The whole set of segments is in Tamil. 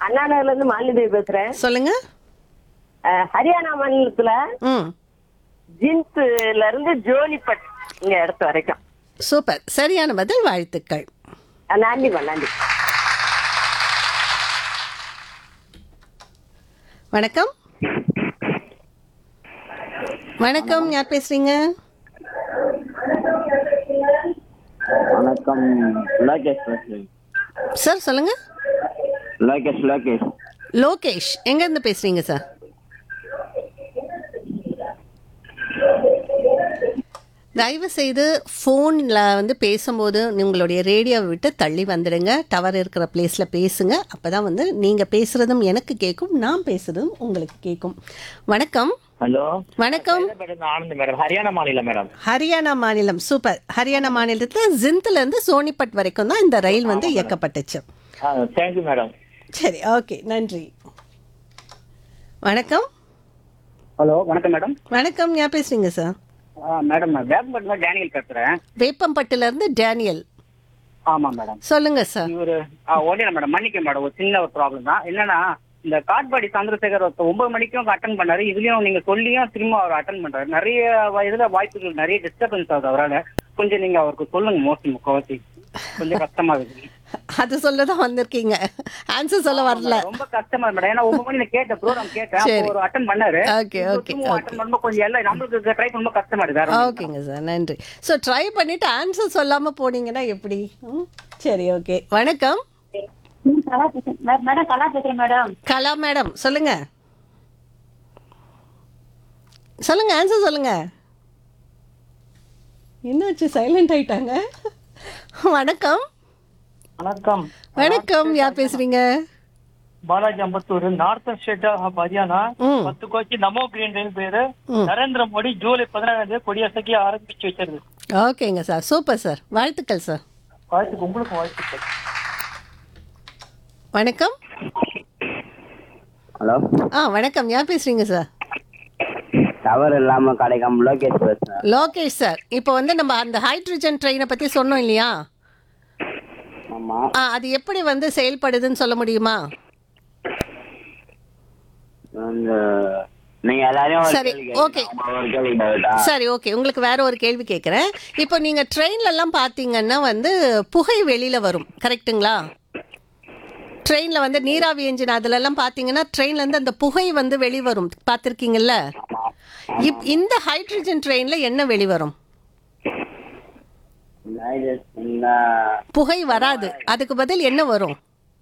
அண்ணா நகர்ல இருந்து மாலினி பேசுறேன் சொல்லுங்க அஹ், ஹரியானா மாநிலத்துல ம் ஜின்ஸ்ல இருந்து ஜோலிபட் இங்க இடத்து வரைக்கும் சூப்பர் சரியான பதில் வாழ்த்துக்கள் அஹ், நன்றிம்மா நன்றி வணக்கம் வணக்கம் யார் பேசுறீங்க வணக்கம் லோகேஷ் பேசுறேன் சார் சொல்லுங்க லோகேஷ் லோகேஷ் லோகேஷ் எங்க இருந்து பேசுறீங்க சார் தயவு செய்து ஃபோனில் வந்து பேசும்போது உங்களுடைய ரேடியோவை விட்டு தள்ளி வந்துடுங்க டவர் இருக்கிற பிளேஸில் பேசுங்க அப்போ தான் வந்து நீங்கள் பேசுகிறதும் எனக்கு கேட்கும் நான் பேசுகிறதும் உங்களுக்கு கேட்கும் வணக்கம் ஹலோ வணக்கம் மேடம் ஆனந்த் மேடம் ஹரியானா மாநிலம் மேடம் ஹரியானா மாநிலம் சூப்பர் ஹரியானா மாநிலத்தில் ஜிந்த்லேருந்து சோனிபட் வரைக்கும் தான் இந்த ரயில் வந்து இயக்கப்பட்டுச்சு தேங்க்யூ மேடம் சரி ஓகே நன்றி வணக்கம் ஹலோ வணக்கம் மேடம் வணக்கம் யார் பேசுறீங்க சார் மேடம் நான் வேப்பம்பட்டில டேனியல் பேசுறேன் வேப்பம்பட்டிலேருந்து டேனியல் ஆமா மேடம் சொல்லுங்க சார் இவரு ஒன்றும் இல்லை மேடம் மன்னிக்க மேடம் ஒரு சின்ன ஒரு ப்ராப்ளம் தான் என்னன்னா இந்த காட்பாடி சந்திரசேகர் ஒருத்தர் ஒன்பது மணிக்கும் அட்டன் பண்ணாரு இதுலயும் நீங்க சொல்லியும் திரும்ப அவர் அட்டன் பண்றாரு நிறைய வ- இதுல வாய்ப்புகள் நிறைய டிஸ்டர்பன்ஸ் ஆகுது அவரால கொஞ்சம் நீங்க அவருக்கு சொல்லுங்க மோஸ்ட்லி முக்கவாசி கொஞ்சம் கஷ்டமா இருக்கு அது சொல்ல தான் வந்திருக்கீங்க ஆன்சர் சொல்ல வரல ரொம்ப கஷ்டமா இருக்கு மேடம் ஏன்னா ஒன்பது மணி நான் கேட்ட ப்ரோக்ராம் கேட்டேன் சரி. அப்போ ஒரு அட்டன் பண்ணாரு ஓகே ஓகே ஓகே அட்டன் பண்ணும்போது கொஞ்சம் எல்லாம் நம்மளுக்கு ட்ரை பண்ணும்போது கஷ்டமா இருக்கு வேற ஒண்ணும் இல்ல. ஓகேங்க சார் நன்றி ஸோ ட்ரை பண்ணிட்டு ஆன்சர் சொல்லாம போனீங்கன்னா எப்படி ம்? சரி ஓகே வணக்கம் மேடம் கலா பேசுறேன் மேடம் கலா மேடம் சொல்லுங்க சொல்லுங்க ஆன்சர் சொல்லுங்க என்னாச்சு சைலண்ட் ஆயிட்டாங்க வணக்கம் வணக்கம் வணக்கம் யார் பேசுறீங்க Balaji Ambattur northern state of Haryana ம். பத்து கோச்சி நமோ கிரீன் ரயில் பேரு ம். நரேந்திர மோடி ஜூலை பதினேழாம் தேதி கொடியசைக்கு ஆரம்பிச்சு வச்சிருது ஓகேங்க சார் சூப்பர் சார் வாழ்த்துக்கள் சார் வாழ்த்துக்கு உங்களுக்கு வாழ்த்துக்கள் வணக்கம் ஹலோ ஆ வணக்கம் யார் பேசுறீங்க சார் டவர் இல்லாம கிடைக்காம லோகேஷ் பேசுறேன் லோகேஷ் சார் இப்போ வந்து நம்ம அந்த ஹைட்ரஜன் ட்ரெயினை பற்றி சொன்னோம் இல்லையா ஆமா ஆ அது எப்படி வந்து செயல்படுதுன்னு சொல்ல முடியுமா அந்த நீங்க எல்லாரையும் ஒரு சரி, கேள்வி okay. கேளுங்க. ஒரு கேள்வி கேட்டா சரி ஓகே உங்களுக்கு வேற ஒரு கேள்வி கேட்குறேன் இப்போ நீங்கள் ட்ரெயின்லலாம் பார்த்தீங்கன்னா வந்து புகை வெளியில் வரும் கரெக்ட்டுங்களா ட்ரெயினில் வந்து நீராவி என்ஜின் அதுலலாம் பார்த்தீங்கன்னா ட்ரெயின்லேருந்து அந்த புகை வந்து வெளிவரும் பார்த்துருக்கீங்கல்ல இப் இந்த ஹைட்ரஜன் ட்ரெயினில் என்ன வெளிவரும் இந்த புகை வராது அதுக்கு பதில் என்ன வரும்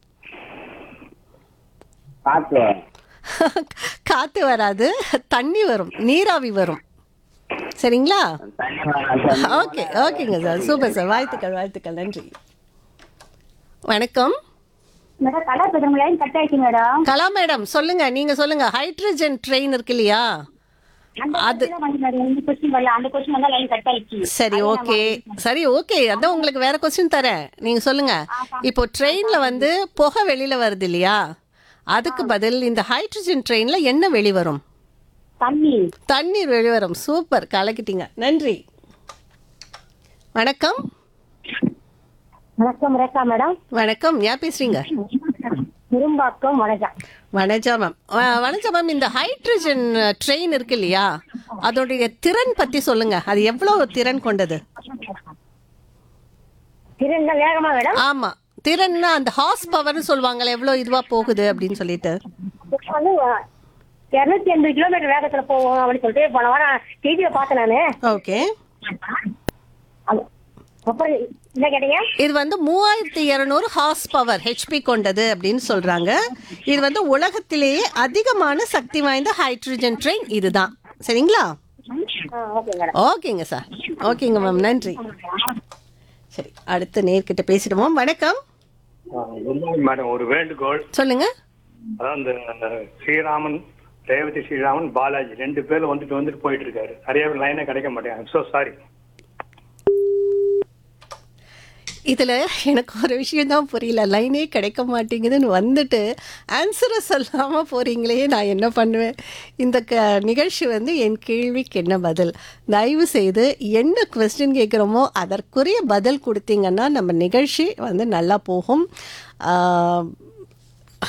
காத்து காற்று வராது தண்ணி வரும் நீராவி வரும் சரிங்களா தண்ணி வராது. ஓகே ஓகேங்க சார் சூப்பர் சார் வாழ்த்துக்கள் வாழ்த்துக்கள் நன்றி வணக்கம் மேடம் கலா பேசுறேன் லைன் கட் ஆயிடுச்சு மேடம் கலா மேடம் சொல்லுங்க நீங்க சொல்லுங்க ஹைட்ரஜன் ட்ரெயின் இருக்கு இல்லையா அது இந்த கொஸ்டின் வரல அந்த கொஸ்டின் வந்தா லைன் கட் ஆயிடுச்சு சரி ஓகே சரி ஓகே அதான் உங்களுக்கு வேற கொஸ்டின் தரேன் நீங்க சொல்லுங்க இப்போ ட்ரெயின்ல வந்து புகை வெளியில வருது இல்லையா அதுக்கு பதில் இந்த ஹைட்ரஜன் ட்ரெயின்ல என்ன வெளிவரும் தண்ணி தண்ணீர் வெளிவரும் சூப்பர் கலக்கிட்டீங்க நன்றி வணக்கம் வணக்கம் ரேகா மேடம் வணக்கம் யார் பேசுறீங்க திரும்பாக்கம் வணக்கம் வனஜா மேம் வனஜா மேம் இந்த ஹைட்ரஜன் ட்ரெயின் இருக்கு இல்லையா அதோடைய திறன் பத்தி சொல்லுங்க அது எவ்வளவு திறன் கொண்டது திருந்த வேகமா மேடம் ஆமா திறன்னா அந்த ஹார்ஸ் பவர்னு சொல்லுவாங்கல்ல எவ்வளவு இதுவா போகுது அப்படின்னு சொல்லிட்டு வந்து இருநூத்தி எண்பது கிலோமீட்டர் வேகத்துல போவோம் அப்படின்னு சொல்லிட்டு போன வாரம் டிவியில பார்த்தேன் நானு ஓகே அது- அப்புறம் என்ன கேட்டீங்க இது வந்து மூவாயிரத்தி இருநூறு ஹார்ஸ் பவர் ஹெச்பி கொண்டது அப்படின்னு சொல்றாங்க இது வந்து உலகத்திலேயே அதிகமான சக்தி வாய்ந்த ஹைட்ரஜன் ட்ரெயின் இதுதான் சரிங்களா ஓகே மேடம் ஓகேங்க சார் ஓகேங்க மேம் நன்றி சரி அடுத்து நேர்கிட்ட பேசிடுவோம் வணக்கம் மேடம் ஒரு வேண்டுகோள் சொல்லுங்க அதான் இந்த ஸ்ரீராமன் ரேவதி ஸ்ரீராமன் பாலாஜி ரெண்டு பேரும் வந்துட்டு வந்துட்டு போயிட்டு இருக்காரு நிறைய லைனே கிடைக்க மாட்டேங்க ஸோ சாரி இதில் எனக்கு ஒரு விஷயம் தான் புரியல லைனே கிடைக்க மாட்டேங்குதுன்னு வந்துட்டு ஆன்சரை சொல்லாமல் போகிறீங்களே நான் என்ன பண்ணுவேன் இந்த க நிகழ்ச்சி வந்து என் கேள்விக்கு என்ன பதில் தயவு செய்து என்ன கொஸ்டின் கேட்குறோமோ அதற்குரிய பதில் கொடுத்தீங்கன்னா நம்ம நிகழ்ச்சி வந்து நல்லா போகும் ஆஹ்,